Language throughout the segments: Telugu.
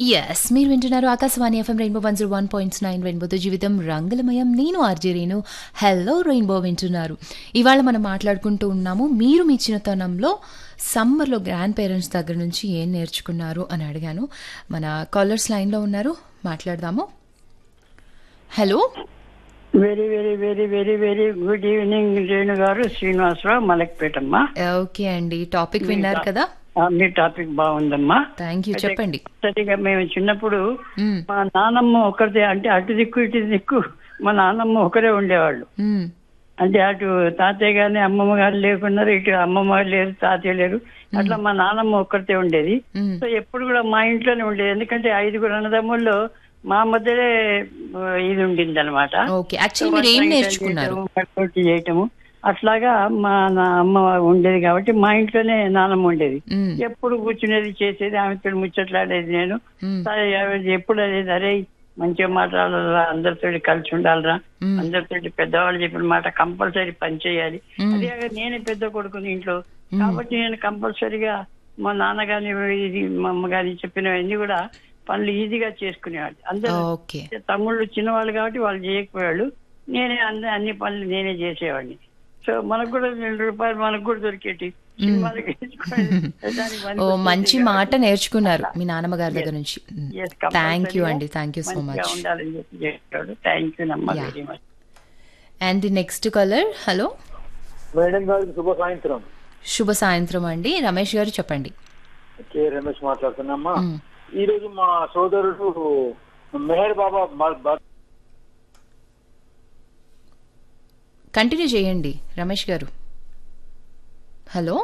ఎస్ మీరు వింటున్నారు Akashvani FM rainbow one zero one points nine రెయిన్బోతో జీవితం రంగులమయం నేను ఆర్జే రేణు హలో రెయిన్బో వింటున్నారు ఇవాళ మనం మాట్లాడుకుంటూ ఉన్నాము మీరు మీ చిన్నతనంలో సమ్మర్లో గ్రాండ్ పేరెంట్స్ దగ్గర నుంచి ఏం నేర్చుకున్నారు అని అడిగాను మన కాలర్స్ లైన్లో ఉన్నారు మాట్లాడదాము hello very very very very very good evening Renu garu Srinivasarao మలక్పేటమ్మా ఓకే అండి టాపిక్ విన్నారు కదా ఆ, మీ టాపిక్ బాగుందమ్మా థ్యాంక్ యూ చెప్పండి సరిగా మేము చిన్నప్పుడు మ్మ్. మా నానమ్మ ఒకరిదే అంటే అటు దిక్కు ఇటు దిక్కు మా నానమ్మ ఒకరే ఉండేవాళ్ళు మ్మ్. అంటే అటు తాతయ్య గారిని అమ్మమ్మ గారు లేకున్నారు ఇటు అమ్మమ్మ గారు లేరు తాతయ్య లేరు అట్లా మా నానమ్మ ఒక్కరితే ఉండేది మ్మ్. సో ఎప్పుడు కూడా మా ఇంట్లోనే ఉండేది ఎందుకంటే ఐదుగురు అన్నదమ్ముల్లో మా మధ్యనే ఆ, ఇది ఉండింది అనమాట ఓకే యాక్చువల్లీ మీరు ఏం నేర్చుకున్నారు చేయటము అట్లాగా మా నా అమ్మ ఉండేది కాబట్టి మా ఇంట్లోనే నానమ్మ ఉండేది మ్మ్. ఎప్పుడు కూర్చునేది చేసేది ఆమెతో ముచ్చట్లాడేది నేను మ్మ్. సరే, ఆమె ఎప్పుడు అనేది అరే మంచిగా మాట్లాడాలరా అందరితో కలిసి ఉండాలరా మ్మ్. అందరితో పెద్దవాళ్ళు చెప్పిన మాట కంపల్సరీ పని చేయాలి మ్మ్. అదే కాక నేనే పెద్ద కొడుకుని ఇంట్లో కాబట్టి నేను కంపల్సరీగా మా నాన్నగారిని ఇది మా అమ్మగారిని చెప్పినవన్నీ కూడా పనులు ఈజీగా చేసుకునేవాళ్ళు అందరూ ఓకే తమ్ముళ్ళు చిన్నవాళ్ళు కాబట్టి వాళ్ళు చేయకపోయాడు నేనే అన్ని అన్ని పనులు నేనే చేసేవాడిని సో మనకు కూడా రెండు రూపాయలు మనకు కూడా దొరికేటి సినిమాలకి వేసుకొని దానికి పనికి ఓ వచ్చేది మంచి కాబట్టి మాట నేర్చుకున్నారు మీ నాన్నమ్మ గారి దగ్గర నుంచి yes, థ్యాంక్ యూ compulsory అండి థ్యాంక్ యూ సో మంచిగా మచ్ ఉండాలని చెప్పి చెప్పాడు థ్యాంక్ యూ నమ్మ Yeah. Very much and the next caller hello madam గారికి శుభ సాయంత్రం శుభ సాయంత్రం అండి రమేష్ గారు చెప్పండి కే రమేష్ మాట్లాడుతున్నామ్మా మ్. ఈ రోజు మా సోదరుడు మెహర్ బాబా బ- బ- కంటిన్యూ చేయండి రమేష్ గారు హలో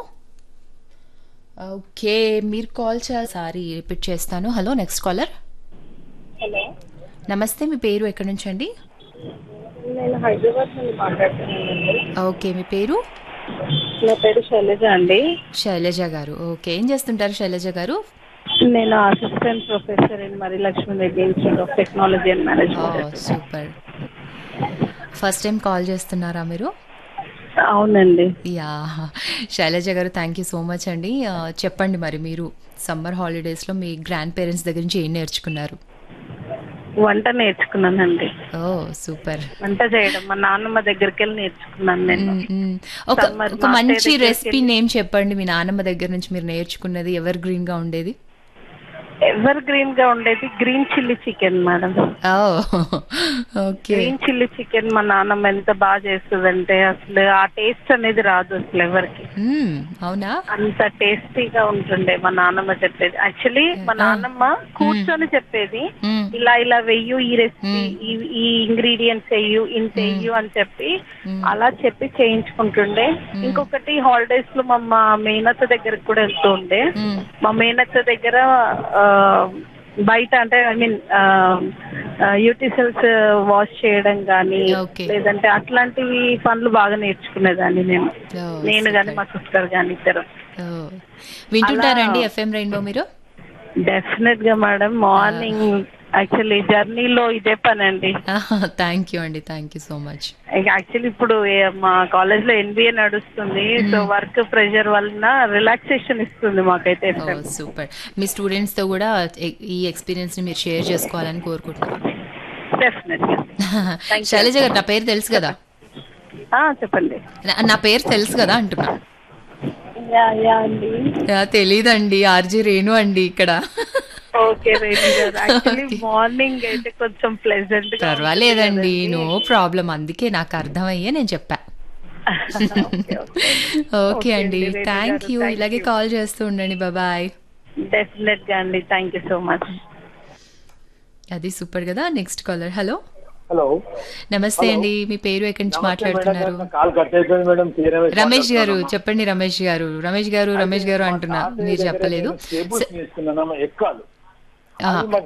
ఓకే మీరు కాల్ సారీ రిపీట్ చేస్తాను హలో నెక్స్ట్ కాలర్ హలో నమస్తే మీ పేరు ఎక్కడి నుంచి అండి నేను హైదరాబాద్ నుండి మాట్లాడుతున్నానండి ఓకే మీ పేరు నా పేరు శైలజ అండి శైలజ గారు ఓకే ఏం చేస్తుంటారు శైలజ గారు నేను అసిస్టెంట్ ప్రొఫెసర్ ఇన్ మరి Lakshmi Reddy institute of technology and management super first time call చేస్తున్నారా మీరు అవునండి యా శైలజ గారు థ్యాంక్ యూ సో మచ్ అండి ఆ, చెప్పండి మరి మీరు సమ్మర్ హాలిడేస్లో మీ గ్రాండ్ పేరెంట్స్ దగ్గర నుంచి ఏం నేర్చుకున్నారు వంట నేర్చుకున్నానండి ఓ సూపర్ వంట చేయడం మా నాన్నమ్మ దగ్గరికి వెళ్ళి నేర్చుకున్నాను నేను ఒక Summer ఒక మా మంచి అత్తయ్య దగ్గరికి రెసిపీ నేమ్ చెప్పండి మీ నాన్నమ్మ దగ్గర నుంచి మీరు నేర్చుకున్నది ఎవర్ గ్రీన్ గా ఉండేది ఎవర్ గ్రీన్ గా ఉండేది green chilli chicken madam oh okay green chilli chicken మా నాన్నమ్మ ఎంత బాగా చేస్తుందంటే అసలు ఆ టేస్ట్ అనేది రాదు అసలు ఎవరికి అవునా అంత టేస్టీగా ఉంటుండే మా నాన్నమ్మ చెప్పేది యాక్చువల్లీ మా నాన్నమ్మ కూర్చొని చెప్పేది మ్మ్. ఇలా ఇలా వెయ్యు ఈ రెసిపీ ఈ ఇంగ్రీడియంట్స్ వెయ్యు ఇంత వెయ్యు అని చెప్పి అలా చెప్పి చేయించుకుంటుండే ఇంకొకటి హాలిడేస్ లో మా మా మేనత్త దగ్గరకు కూడా వెళ్తూ ఉండే మ్మ్. మా మేనత్త దగ్గర ఆ, బయట అంటే ఐ మీన్ యూటిసెల్స్ వాష్ చేయడం కానీ Okay. లేదంటే అట్లాంటివి పనులు బాగా నేర్చుకునేదాన్ని నేను Oh, నేను కానీ మా సిస్టర్ కానీ ఇద్దరు ఓ. వింటుంటారండి ఎఫ్ఎం రెయిన్బో మీరు డెఫినెట్ గా మేడం మార్నింగ్ యాక్చువల్లీ జర్నీలో ఇదే పని అండి థ్యాంక్ యూ అండి thank you so much actually ఇప్పుడు ఏ- మా కాలేజ్ లో ఎన్బిఏ నడుస్తుంది సో వర్క్ ప్రెషర్ వలన రిలాక్సేషన్ ఇస్తుంది మాకైతే FM. సూపర్ మీ స్టూడెంట్స్ తో కూడా ఎ- ఈ ఎక్స్పీరియన్స్ ని మీరు షేర్ చేసుకోవాలని కోరుకుంటున్నాను డెఫినెట్ గా Thank you. శైలజ గారు నా పేరు తెలుసు కదా ఆ, చెప్పండి నా- నా పేరు తెలుసు కదా అంటున్నా యా యా అండి ఆ, తెలీదండి ఆర్జీ రేణు అండి ఇక్కడ okay Reddy garu actually morning అయితే కొంచెం ప్లెజెంట్ గా పర్వాలేదండి నో ప్రాబ్లం అందుకే నాకు అర్థమయ్యే నేను చెప్పా ఓకే అండి అండి, Renu thank garu, you thank ఇలాగే you. కాల్ చేస్తూ ఉండండి బాయ్ డెఫినెట్ గా అండి థ్యాంక్ యూ సో మచ్ అది సూపర్ కదా నెక్స్ట్ కాలర్ హలో హలో నమస్తే అండి మీ పేరు ఎక్కడి నుంచి నమస్తే మేడం మాట్లాడుతున్నారు గారు. కాల్ కట్ అయిపోయింది మేడం కే రమేష్ రమేష్ గారు మాట్లాడుతున్నానమ్మా. చెప్పండి రమేష్ గారు రమేష్ గారు రమేష్ గారు అంటున్నా తాతయ్య మీరు దగ్గర చెప్పలేదు నేను కేబుల్స్ తీసుకున్నానమ్మా ఎక్కాలి ఆ, అది మా